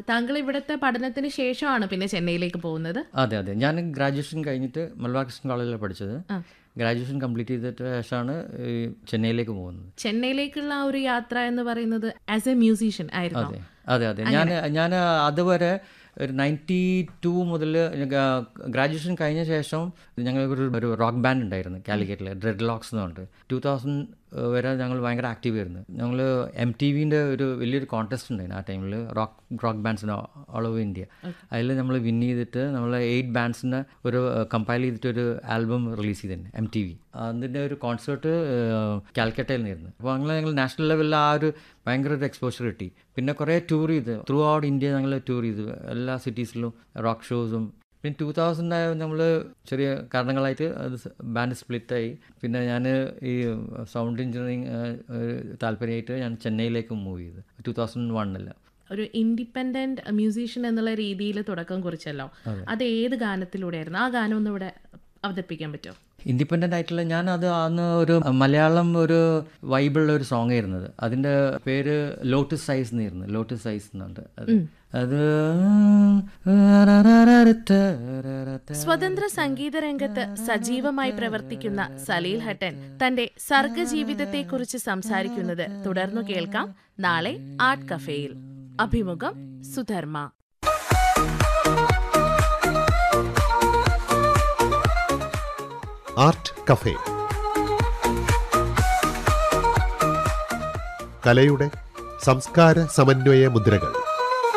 താങ്കൾ ഇവിടുത്തെ പഠനത്തിന് ശേഷമാണ് പിന്നെ ചെന്നൈയിലേക്ക് പോകുന്നത് അതെ അതെ ഞാൻ ഗ്രാജുവേഷൻ കഴിഞ്ഞിട്ട് മലബാർ കൃഷ്ണൻ കോളേജിലാണ് പഠിച്ചത് ഗ്രാജുവേഷൻ കംപ്ലീറ്റ് ചെയ്തിട്ട് ശേഷമാണ് ഈ ചെന്നൈയിലേക്ക് പോകുന്നത് ചെന്നൈയിലേക്കുള്ള ആ ഒരു യാത്ര എന്ന് പറയുന്നത് ആസ് എ മ്യൂസീഷ്യൻ ആയിരുന്നു അതെ അതെ അതെ ഞാൻ ഞാൻ അതുവരെ ഒരു നയൻറ്റി ടു മുതൽ ഗ്രാജുവേഷൻ കഴിഞ്ഞ ശേഷം ഞങ്ങൾക്കൊരു ഒരു റോക്ക് ബാൻഡ് ഉണ്ടായിരുന്നു കാലിക്കറ്റിൽ ഡ്രെഡ് ലോക്സ് എന്ന് പറഞ്ഞിട്ട് ടൂ തൗസൻഡ് വരെ ഞങ്ങൾ ഭയങ്കര ആക്റ്റീവ് ആയിരുന്നു ഞങ്ങൾ എം ടി വിൻ്റെ ഒരു വലിയൊരു കോൺടെസ്റ്റ് ഉണ്ടായിരുന്നു ആ ടൈമിൽ റോക്ക് റോക്ക് ബാൻഡ്സിന് ഓൾ ഓവർ ഇന്ത്യ അതിൽ നമ്മൾ വിൻ ചെയ്തിട്ട് നമ്മൾ എയ്റ്റ് ബാൻഡ്സിന് ഒരു കമ്പൈൽ ചെയ്തിട്ട് ഒരു ആൽബം റിലീസ് ചെയ്തിട്ടുണ്ട് എം ടി വി അതിൻ്റെ ഒരു കോൺസേർട്ട് കാൽക്കട്ടയിൽ നിന്നായിരുന്നു അപ്പോൾ അങ്ങനെ ഞങ്ങൾ നാഷണൽ ലെവലിൽ ആ ഒരു ഭയങ്കര ഒരു എക്സ്പോഷർ കിട്ടി പിന്നെ കുറേ ടൂർ ചെയ്ത് ത്രൂ ഔട്ട് ഇന്ത്യ ഞങ്ങൾ ടൂർ ചെയ്തു എല്ലാ സിറ്റീസിലും റോക്ക് ഷോസും പിന്നെ ടൂ തൗസൻഡ് നമ്മൾ ചെറിയ കാരണങ്ങളായിട്ട് അത് ബാൻഡ് സ്പ്ലിറ്റായി പിന്നെ ഞാൻ ഈ സൗണ്ട് എഞ്ചിനീയറിങ് താല്പര്യമായിട്ട് ഞാൻ ചെന്നൈയിലേക്ക് മൂവ് ചെയ്തു ടൂ തൗസൻഡ് വണ്ണിൽ ഒരു ഇൻഡിപെൻഡന്റ് മ്യൂസീഷ്യൻ എന്നുള്ള രീതിയിൽ തുടക്കം കുറിച്ചല്ലോ അത് ഏത് ഗാനത്തിലൂടെയായിരുന്നു ആ ഗാനം ഒന്ന് ഇവിടെ അവതരിപ്പിക്കാൻ പറ്റുമോ ഇൻഡിപെൻഡൻ്റ് ആയിട്ടുള്ള ഞാൻ അത് അന്ന് ഒരു മലയാളം ഒരു വൈബിളുള്ള ഒരു സോങ് ആയിരുന്നത് അതിൻ്റെ പേര് ലോട്ടസ് സൈസ് എന്നായിരുന്നു ലോട്ടസ് സൈസ് എന്നുണ്ട് അത് അത് സ്വതന്ത്ര സംഗീത രംഗത്ത് സജീവമായി പ്രവർത്തിക്കുന്ന സലീൽ ഹട്ടൻ തന്റെ സർഗജീവിതത്തെക്കുറിച്ച് സംസാരിക്കുന്നത് തുടർന്നു കേൾക്കാം നാളെ ആർട്ട് കഫേയിൽ അഭിമുഖം സുധർമ്മ ആർട്ട് കഫേ കലയുടെ സംസ്കാര സമന്വയ മുദ്രകൾ